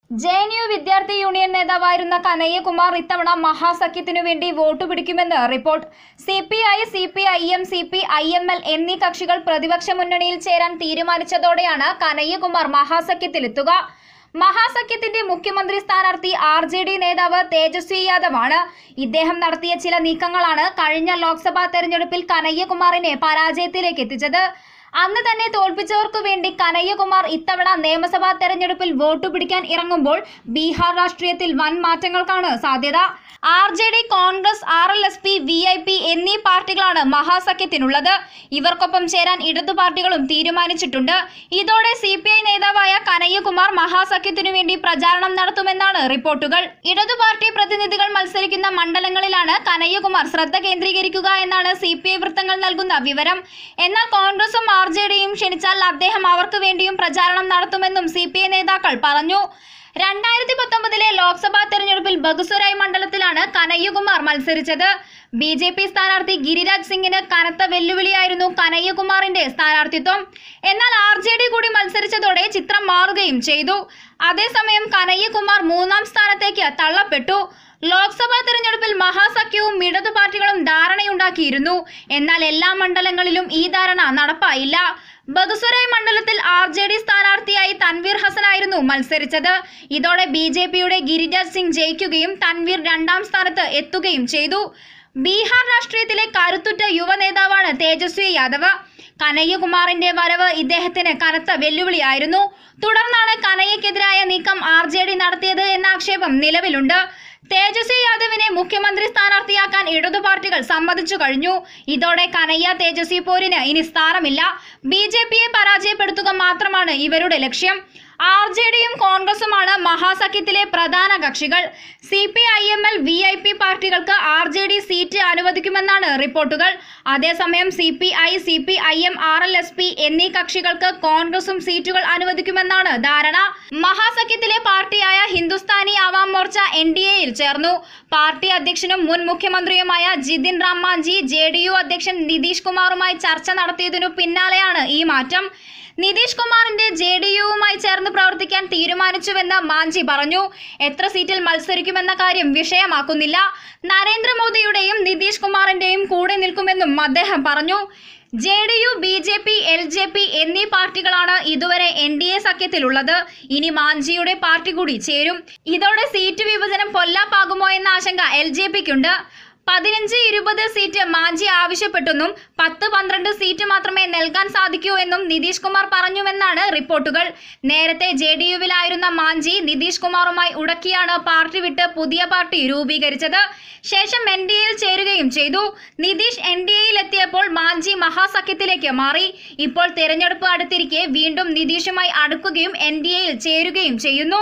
J N U വിദ്യാർത്ഥി union നേതാവായിരുന്ന കനയ്യകുമാർ ഇത്തവണ മഹാസഖ്യത്തിനു വേണ്ടി വോട്ട് പിടിക്കുമെന്ന് report C P I C P I M C P I M L എന്നീ കക്ഷികൾ പ്രതിപക്ഷ മുന്നണിയിൽ ചേരാൻ തീരുമാനിച്ചതോടെയാണ് കനയ്യകുമാർ മഹാസഖ്യത്തിലെത്തുക മഹാസഖ്യത്തിന്റെ മുഖ്യമന്ത്രി സ്ഥാനാർത്ഥി ആർ ജെ ഡി നേതാവ് തേജസ്വി യാദവാണ് ഇദ്ദേഹം നടത്തിയ ചില നീക്കങ്ങളാണ് കഴിഞ്ഞ ലോക്സഭാ തെരഞ്ഞെടുപ്പിൽ കനയ്യകുമാറിനെ പരാജയത്തിലേക്ക് എത്തിച്ചത് അന്ന് തന്നെ തോൽപ്പിച്ചവർക്കു വേണ്ടി കനയ്യകുമാർ ഇത്തവണ നിയമസഭാ തെരഞ്ഞെടുപ്പിൽ വോട്ട് പിടിക്കാൻ ഇറങ്ങുമ്പോൾ ബീഹാർ രാഷ്ട്രീയത്തിൽ വൻ മാറ്റങ്ങൾക്കാണ് സാധ്യത R J D Congress R L S P V I P എന്നീ പാർട്ടികളാണ് മഹാസഖ്യത്തിനുള്ളത് ഇവർക്കൊപ്പം ചേരാൻ ഇടതു പാർട്ടികളും തീരുമാനിച്ചിട്ടുണ്ട് ഇതോടെ സി പി ഐ നേതാവായ കനയ്യകുമാർ മഹാസഖ്യത്തിനു വേണ്ടി പ്രചാരണം നടത്തുമെന്നാണ് റിപ്പോർട്ടുകൾ ഇടതു പാർട്ടി പ്രതിനിധികൾ മത്സരിക്കുന്ന മണ്ഡലങ്ങളിലാണ് കനയ്യകുമാർ ശ്രദ്ധ കേന്ദ്രീകരിക്കുക എന്നാണ് സി പി ഐ വൃത്തങ്ങൾ നൽകുന്ന വിവരം എന്നാൽ കോൺഗ്രസും ആർ ജെ ഡിയും ക്ഷണിച്ചാൽ അദ്ദേഹം അവർക്ക് വേണ്ടിയും പ്രചാരണം നടത്തുമെന്നും സി പി ഐ നേതാക്കൾ പറഞ്ഞു രണ്ടായിരത്തി പത്തൊമ്പതിലെ ലോക്സഭാ തെരഞ്ഞെടുപ്പിൽ ബഗുസരായ് മണ്ഡലത്തിലാണ് കനയ്യകുമാർ മത്സരിച്ചത് ബി ജെ പി സ്ഥാനാർത്ഥി ഗിരിരാജ് സിംഗിന് കനത്ത വെല്ലുവിളിയായിരുന്നു കനയ്യകുമാറിന്റെ സ്ഥാനാർത്ഥിത്വം എന്നാൽ ആർ ജെ ഡി കൂടി മത്സരിച്ചതോടെ ചിത്രം മാറുകയും ചെയ്തു അതേസമയം കനയ്യകുമാർ മൂന്നാം സ്ഥാനത്തേക്ക് തള്ളപ്പെട്ടു ലോക്സഭാ തെരഞ്ഞെടുപ്പിൽ മഹാസഖ്യവും ഇടതു പാർട്ടികളും ധാരണയുണ്ടാക്കിയിരുന്നു എന്നാൽ എല്ലാ മണ്ഡലങ്ങളിലും ഈ ധാരണ നടപ്പായില്ല ബഗുസരായ് മണ്ഡലത്തിൽ ആർ ജെ ഡി സ്ഥാനാർത്ഥിയായി തൻവീർ ഹസനായിരുന്നു മത്സരിച്ചത് ഇതോടെ ബി ജെ പിയുടെ ഗിരിരാജ് സിംഗ് ജയിക്കുകയും തൻവീർ രണ്ടാം സ്ഥാനത്ത് എത്തുകയും ചെയ്തു ബീഹാർ രാഷ്ട്രീയത്തിലെ കരുത്തുറ്റ യുവ നേതാവാണ് തേജസ്വി യാദവ് കനയ്യകുമാറിന്റെ വരവ് ഇദ്ദേഹത്തിന് കനത്ത വെല്ലുവിളിയായിരുന്നു തുടർന്നാണ് കനയ്യക്കെതിരായ നീക്കം ആർ ജെ ഡി നടത്തിയത് എന്ന ആക്ഷേപം നിലവിലുണ്ട് തേജസ്വി യാദവിനെ മുഖ്യമന്ത്രി സ്ഥാനാർത്ഥിയാക്കാൻ ഇടതു പാർട്ടികൾ സമ്മതിച്ചു കഴിഞ്ഞു ഇതോടെ കനയ്യ തേജസ്വി പോരിന് ഇനി സ്ഥാനമില്ല ബി ജെ പിയെ പരാജയപ്പെടുത്തുക മാത്രമാണ് ഇവരുടെ ലക്ഷ്യം ആർ ജെ ഡിയും കോൺഗ്രസുമാണ് മഹാസഖ്യത്തിലെ പ്രധാന കക്ഷികൾ C P I M L V I P പാർട്ടികൾക്ക് ആർ ജെ ഡി സീറ്റ് അനുവദിക്കുമെന്നാണ് റിപ്പോർട്ടുകൾ അതേസമയം C P I C P I M R L S P എന്നീ കക്ഷികൾക്ക് കോൺഗ്രസും സീറ്റുകൾ അനുവദിക്കുമെന്നാണ് ധാരണ മഹാസഖ്യത്തിലെ പാർട്ടിയായ ഹിന്ദുസ്ഥാനി ആവാം മോർച്ച എൻ ഡി എയിൽ ചേർന്നു പാർട്ടി അധ്യക്ഷനും മുൻ മുഖ്യമന്ത്രിയുമായ Jitan Ram Manjhi J D U അധ്യക്ഷൻ നിതീഷ് കുമാറുമായി ചർച്ച നടത്തിയതിനു പിന്നാലെയാണ് ഈ മാറ്റം നിതീഷ് കുമാറിന്റെ ജെ ഡി യുവുമായി ചേർന്ന് പ്രവർത്തിക്കാൻ തീരുമാനിച്ചുവെന്ന് മാഞ്ചി പറഞ്ഞു എത്ര സീറ്റിൽ മത്സരിക്കുമെന്ന കാര്യം വിഷയമാക്കുന്നില്ല നരേന്ദ്രമോദിയുടെയും നിതീഷ് കുമാറിന്റെയും കൂടെ നിൽക്കുമെന്നും അദ്ദേഹം പറഞ്ഞു J D U B J P L J P എന്നീ പാർട്ടികളാണ് ഇതുവരെ എൻ ഡി എ സഖ്യത്തിലുള്ളത് ഇനി മാഞ്ചിയുടെ പാർട്ടി കൂടി ചേരും ഇതോടെ സീറ്റ് വിഭജനം പൊല്ലാപ്പാകുമോ എന്ന ആശങ്ക എൽ ജെ പിക്കുണ്ട് പതിനഞ്ച് ഇരുപത് സീറ്റ് മാഞ്ചി ആവശ്യപ്പെട്ടെന്നും പത്ത് പന്ത്രണ്ട് സീറ്റ് മാത്രമേ നൽകാൻ സാധിക്കൂ എന്നും നിതീഷ് കുമാർ പറഞ്ഞുവെന്നാണ് റിപ്പോർട്ടുകൾ നേരത്തെ ജെ ഡി യുവിലായിരുന്ന മാഞ്ചി നിതീഷ് കുമാറുമായി ഉടക്കിയാണ് പാർട്ടി വിട്ട് പുതിയ പാർട്ടി രൂപീകരിച്ചത് ശേഷം എൻ ഡി എയിൽ ചേരുകയും ചെയ്തു നിതീഷ് എൻ ഡി എയിൽ എത്തിയപ്പോൾ മാഞ്ചി മഹാസഖ്യത്തിലേക്ക് മാറി ഇപ്പോൾ തിരഞ്ഞെടുപ്പ് അടുത്തിരിക്കെ വീണ്ടും നിതീഷുമായി അടുക്കുകയും എൻ ഡി എയിൽ ചേരുകയും ചെയ്യുന്നു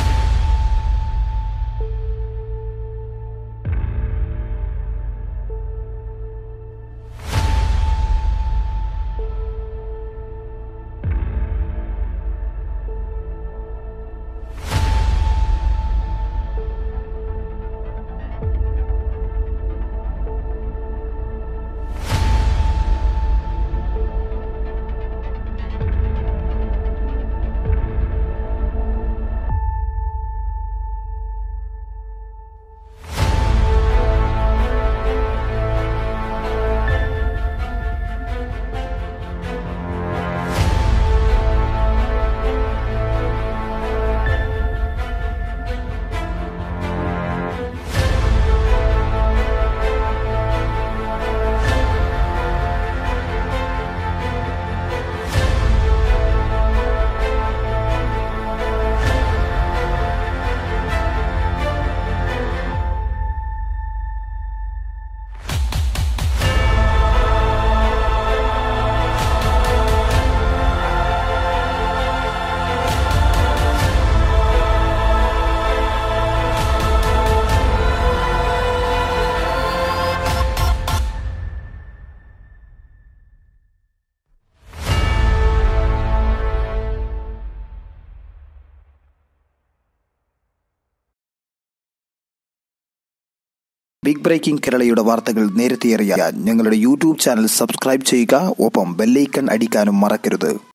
ബിഗ് ബ്രേക്കിംഗ് കേരളയുടെ വാർത്തകൾ നേരത്തെ അറിയാൻ ഞങ്ങളുടെ യൂട്യൂബ് ചാനൽ സബ്സ്ക്രൈബ് ചെയ്യുക ഒപ്പം ബെല്ലൈക്കൺ അടിക്കാനും മറക്കരുത്